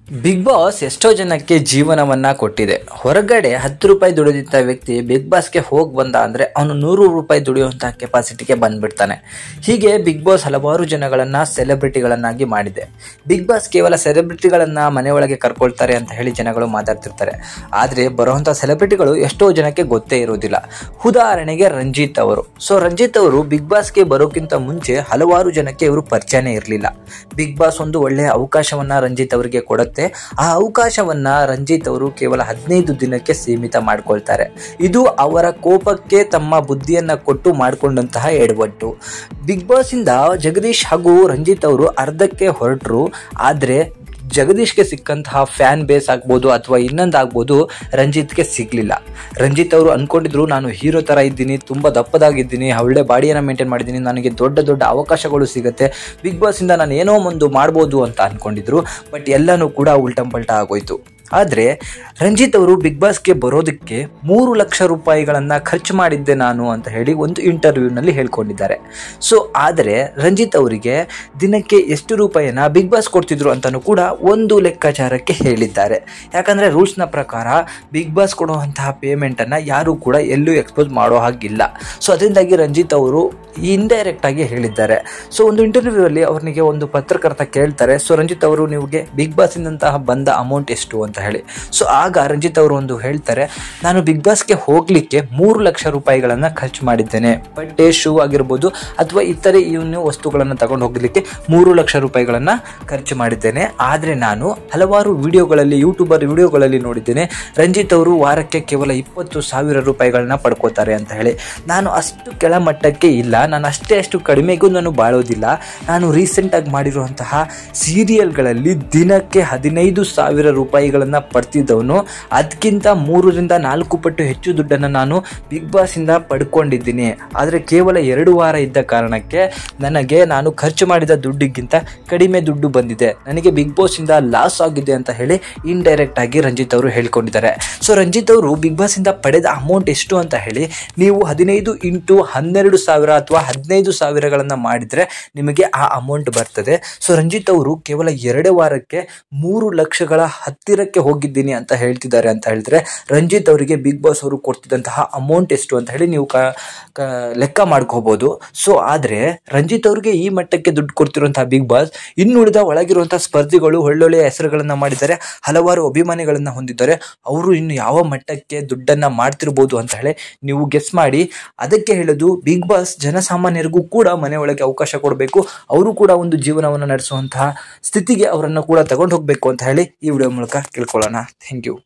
big boss ಎಷ್ಟೋ ಜನಕ್ಕೆ ಜೀವನವನ್ನ ಕೊಟ್ಟಿದೆ ಹೊರಗಡೆ ಹತ್ತು ರೂಪಾಯಿ ದುಡಿದಿದ್ದ ವ್ಯಕ್ತಿ ಬಿಗ್ ಬಾಸ್ಗೆ ಹೋಗಿ ಬಂದ ಅಂದ್ರೆ ಅವನು ನೂರು ರೂಪಾಯಿ ದುಡಿಯುವಂತಹ ಕೆಪಾಸಿಟಿಗೆ ಬಂದ್ಬಿಡ್ತಾನೆ ಹೀಗೆ ಬಿಗ್ ಬಾಸ್ ಹಲವಾರು ಜನಗಳನ್ನ ಸೆಲೆಬ್ರಿಟಿಗಳನ್ನಾಗಿ ಮಾಡಿದೆ ಬಿಗ್ ಬಾಸ್ ಕೇವಲ ಸೆಲೆಬ್ರಿಟಿಗಳನ್ನ ಮನೆಯೊಳಗೆ ಕರ್ಕೊಳ್ತಾರೆ ಅಂತ ಹೇಳಿ ಜನಗಳು ಮಾತಾಡ್ತಿರ್ತಾರೆ ಆದ್ರೆ ಬರುವಂತಹ ಸೆಲೆಬ್ರಿಟಿಗಳು ಎಷ್ಟೋ ಜನಕ್ಕೆ ಗೊತ್ತೇ ಇರುವುದಿಲ್ಲ ಉದಾಹರಣೆಗೆ ರಂಜಿತ್ ಅವರು ಸೊ ರಂಜಿತ್ ಅವರು ಬಿಗ್ ಬಾಸ್ಗೆ ಬರೋಕ್ಕಿಂತ ಮುಂಚೆ ಹಲವಾರು ಜನಕ್ಕೆ ಇವರು ಪರಿಚಯನೇ ಇರಲಿಲ್ಲ ಬಿಗ್ ಬಾಸ್ ಒಂದು ಒಳ್ಳೆಯ ಅವಕಾಶವನ್ನ ರಂಜಿತ್ ಅವರಿಗೆ ಕೊಡುತ್ತೆ ಆ ಅವಕಾಶವನ್ನ ರಂಜಿತ್ ಅವರು ಕೇವಲ ಹದಿನೈದು ದಿನಕ್ಕೆ ಸೀಮಿತ ಮಾಡ್ಕೊಳ್ತಾರೆ ಇದು ಅವರ ಕೋಪಕ್ಕೆ ತಮ್ಮ ಬುದ್ಧಿಯನ್ನ ಕೊಟ್ಟು ಮಾಡಿಕೊಂಡಂತಹ ಎಡವಟ್ಟು ಬಿಗ್ ಬಾಸ್ ಇಂದ ಜಗದೀಶ್ ಹಾಗೂ ರಂಜಿತ್ ಅವರು ಅರ್ಧಕ್ಕೆ ಹೊರಟರು ಆದ್ರೆ ಜಗದೀಶ್ಗೆ ಸಿಕ್ಕಂತಹ ಫ್ಯಾನ್ ಬೇಸ್ ಆಗ್ಬೋದು ಅಥವಾ ಇನ್ನೊಂದು ಆಗ್ಬೋದು ರಂಜಿತ್ಗೆ ಸಿಗ್ಲಿಲ್ಲ ರಂಜಿತ್ ಅವರು ಅನ್ಕೊಂಡಿದ್ರು ನಾನು ಹೀರೋ ತರ ಇದ್ದೀನಿ ತುಂಬಾ ದಪ್ಪದಾಗಿದ್ದೀನಿ ಒಳ್ಳೆ ಬಾಡಿಯನ್ನು ಮೇಂಟೈನ್ ಮಾಡಿದ್ದೀನಿ ನನಗೆ ದೊಡ್ಡ ದೊಡ್ಡ ಅವಕಾಶಗಳು ಸಿಗುತ್ತೆ ಬಿಗ್ ಬಾಸ್ ಇಂದ ನಾನು ಏನೋ ಒಂದು ಮಾಡ್ಬೋದು ಅಂತ ಅನ್ಕೊಂಡಿದ್ರು ಬಟ್ ಎಲ್ಲನೂ ಕೂಡ ಉಲ್ಟಂ ಪಲ್ಟ ಆಗೋಯ್ತು ಆದರೆ ರಂಜಿತ್ ಅವರು ಬಿಗ್ ಬಾಸ್ಗೆ ಬರೋದಕ್ಕೆ ಮೂರು ಲಕ್ಷ ರೂಪಾಯಿಗಳನ್ನ ಖರ್ಚು ಮಾಡಿದ್ದೆ ನಾನು ಅಂತ ಹೇಳಿ ಒಂದು ಇಂಟರ್ವ್ಯೂನಲ್ಲಿ ಹೇಳ್ಕೊಂಡಿದ್ದಾರೆ ಸೊ ಆದರೆ ರಂಜಿತ್ ಅವರಿಗೆ ದಿನಕ್ಕೆ ಎಷ್ಟು ರೂಪಾಯಿನ ಬಿಗ್ ಬಾಸ್ ಕೊಡ್ತಿದ್ರು ಅಂತಲೂ ಕೂಡ ಒಂದು ಲೆಕ್ಕಾಚಾರಕ್ಕೆ ಹೇಳಿದ್ದಾರೆ ಯಾಕಂದರೆ ರೂಲ್ಸ್ನ ಪ್ರಕಾರ ಬಿಗ್ ಬಾಸ್ ಕೊಡುವಂತಹ ಪೇಮೆಂಟನ್ನು ಯಾರೂ ಕೂಡ ಎಲ್ಲೂ ಎಕ್ಸ್ಪೋಸ್ ಮಾಡೋ ಹಾಗಿಲ್ಲ ಸೊ ಅದರಿಂದಾಗಿ ರಂಜಿತ್ ಅವರು ಇಂಡೈರೆಕ್ಟ್ ಆಗಿ ಹೇಳಿದ್ದಾರೆ ಸೊ ಒಂದು ಇಂಟರ್ವ್ಯೂ ಅಲ್ಲಿ ಅವ್ರಿಗೆ ಒಂದು ಪತ್ರಕರ್ತ ಕೇಳ್ತಾರೆ ಸೊ ರಂಜಿತ್ ಅವರು ನಿಮಗೆ ಬಿಗ್ ಬಾಸ್ ಇಂದಂತಹ ಬಂದ ಅಮೌಂಟ್ ಎಷ್ಟು ಅಂತ ಹೇಳಿ ಸೊ ಆಗ ರಂಜಿತ್ ಅವರು ಒಂದು ಹೇಳ್ತಾರೆ ನಾನು ಬಿಗ್ ಬಾಸ್ಗೆ ಹೋಗ್ಲಿಕ್ಕೆ ಮೂರು ಲಕ್ಷ ರೂಪಾಯಿಗಳನ್ನ ಖರ್ಚು ಮಾಡಿದ್ದೇನೆ ಬಟ್ಟೆ ಶೂ ಆಗಿರ್ಬೋದು ಅಥವಾ ಇತರೆ ಇವನ್ನು ವಸ್ತುಗಳನ್ನು ತಗೊಂಡು ಹೋಗ್ಲಿಕ್ಕೆ ಮೂರು ಲಕ್ಷ ರೂಪಾಯಿಗಳನ್ನ ಖರ್ಚು ಮಾಡಿದ್ದೇನೆ ಆದರೆ ನಾನು ಹಲವಾರು ವಿಡಿಯೋಗಳಲ್ಲಿ ಯೂಟ್ಯೂಬರ್ ವಿಡಿಯೋಗಳಲ್ಲಿ ನೋಡಿದ್ದೇನೆ ರಂಜಿತ್ ಅವರು ವಾರಕ್ಕೆ ಕೇವಲ ಇಪ್ಪತ್ತು ಸಾವಿರ ರೂಪಾಯಿಗಳನ್ನ ಪಡ್ಕೋತಾರೆ ಅಂತ ಹೇಳಿ ನಾನು ಅಷ್ಟು ಕೆಳಮಟ್ಟಕ್ಕೆ ಇಲ್ಲ ನಾನು ಅಷ್ಟೇ ಅಷ್ಟು ಕಡಿಮೆಗೂ ನಾನು ಬಾಳೋದಿಲ್ಲ ನಾನು ರೀಸೆಂಟಾಗಿ ಮಾಡಿರುವಂತಹ ಸೀರಿಯಲ್ಗಳಲ್ಲಿ ದಿನಕ್ಕೆ ಹದಿನೈದು ಸಾವಿರ ರೂಪಾಯಿಗಳನ್ನು ಪಡ್ತಿದ್ದವನು ಅದಕ್ಕಿಂತ ಮೂರರಿಂದ ನಾಲ್ಕು ಪಟ್ಟು ಹೆಚ್ಚು ದುಡ್ಡನ್ನು ನಾನು ಬಿಗ್ ಬಾಸಿಂದ ಪಡ್ಕೊಂಡಿದ್ದೀನಿ ಆದರೆ ಕೇವಲ ಎರಡು ವಾರ ಇದ್ದ ಕಾರಣಕ್ಕೆ ನನಗೆ ನಾನು ಖರ್ಚು ಮಾಡಿದ ದುಡ್ಡಿಗಿಂತ ಕಡಿಮೆ ದುಡ್ಡು ಬಂದಿದೆ ನನಗೆ ಬಿಗ್ ಬಾಸಿಂದ ಲಾಸ್ ಆಗಿದೆ ಅಂತ ಹೇಳಿ ಇಂಡೈರೆಕ್ಟ್ ಆಗಿ ರಂಜಿತ್ ಅವರು ಹೇಳ್ಕೊಂಡಿದ್ದಾರೆ ಸೊ ರಂಜಿತ್ ಅವರು ಬಿಗ್ ಬಾಸಿಂದ ಪಡೆದ ಅಮೌಂಟ್ ಎಷ್ಟು ಅಂತ ಹೇಳಿ ನೀವು ಹದಿನೈದು ಇಂಟು ಹನ್ನೆರಡು ಸಾವಿರ ಅಥವಾ ಹದಿನೈದು ಸಾವಿರಗಳನ್ನು ಮಾಡಿದರೆ ನಿಮಗೆ ಆ ಅಮೌಂಟ್ ಬರ್ತದೆ ಸೊ ರಂಜಿತ್ ಅವರು ಕೇವಲ ಎರಡೇ ವಾರಕ್ಕೆ ಮೂರು ಲಕ್ಷಗಳ ಹತ್ತಿರಕ್ಕೆ ಹೋಗಿದ್ದೀನಿ ಅಂತ ಹೇಳ್ತಿದ್ದಾರೆ ಅಂತ ಹೇಳಿದ್ರೆ ರಂಜಿತ್ ಅವರಿಗೆ ಬಿಗ್ ಬಾಸ್ ಅವರು ಕೊಡ್ತಿದ್ದಂತಹ ಅಮೌಂಟ್ ಎಷ್ಟು ಅಂತ ಹೇಳಿ ನೀವು ಕ ಕ- ಲೆಕ್ಕ ಮಾಡ್ಕೋಬಹುದು ಸೊ ಆದರೆ ರಂಜಿತ್ ಅವ್ರಿಗೆ ಈ ಮಟ್ಟಕ್ಕೆ ದುಡ್ಡು ಕೊಡ್ತಿರುವಂತಹ ಬಿಗ್ ಬಾಸ್ ಇನ್ನುಳಿದ ಒಳಗಿರುವಂತಹ ಸ್ಪರ್ಧಿಗಳು ಒಳ್ಳೊಳ್ಳೆಯ ಹೆಸರುಗಳನ್ನ ಮಾಡಿದ್ದಾರೆ ಹಲವಾರು ಅಭಿಮಾನಿಗಳನ್ನ ಹೊಂದಿದ್ದಾರೆ ಅವರು ಇನ್ನು ಯಾವ ಮಟ್ಟಕ್ಕೆ ದುಡ್ಡನ್ನ ಮಾಡ್ತಿರ್ಬೋದು ಅಂತ ಹೇಳಿ ನೀವು ಗೆಸ್ ಮಾಡಿ ಅದಕ್ಕೆ ಹೇಳೋದು ಬಿಗ್ ಬಾಸ್ ಜನಸಾಮಾನ್ಯರಿಗೂ ಕೂಡ ಮನೆ ಒಳಗೆ ಅವಕಾಶ ಕೊಡಬೇಕು ಅವರು ಕೂಡ ಒಂದು ಜೀವನವನ್ನು ನಡೆಸುವಂತಹ ಸ್ಥಿತಿಗೆ ಅವರನ್ನು ಕೂಡ ತಗೊಂಡು ಹೋಗ್ಬೇಕು ಅಂತ ಹೇಳಿ ಈ ವಿಡಿಯೋ ಮೂಲಕ ಕೇಳ್ಕೊಳ್ಳೋಣ ಥ್ಯಾಂಕ್ ಯು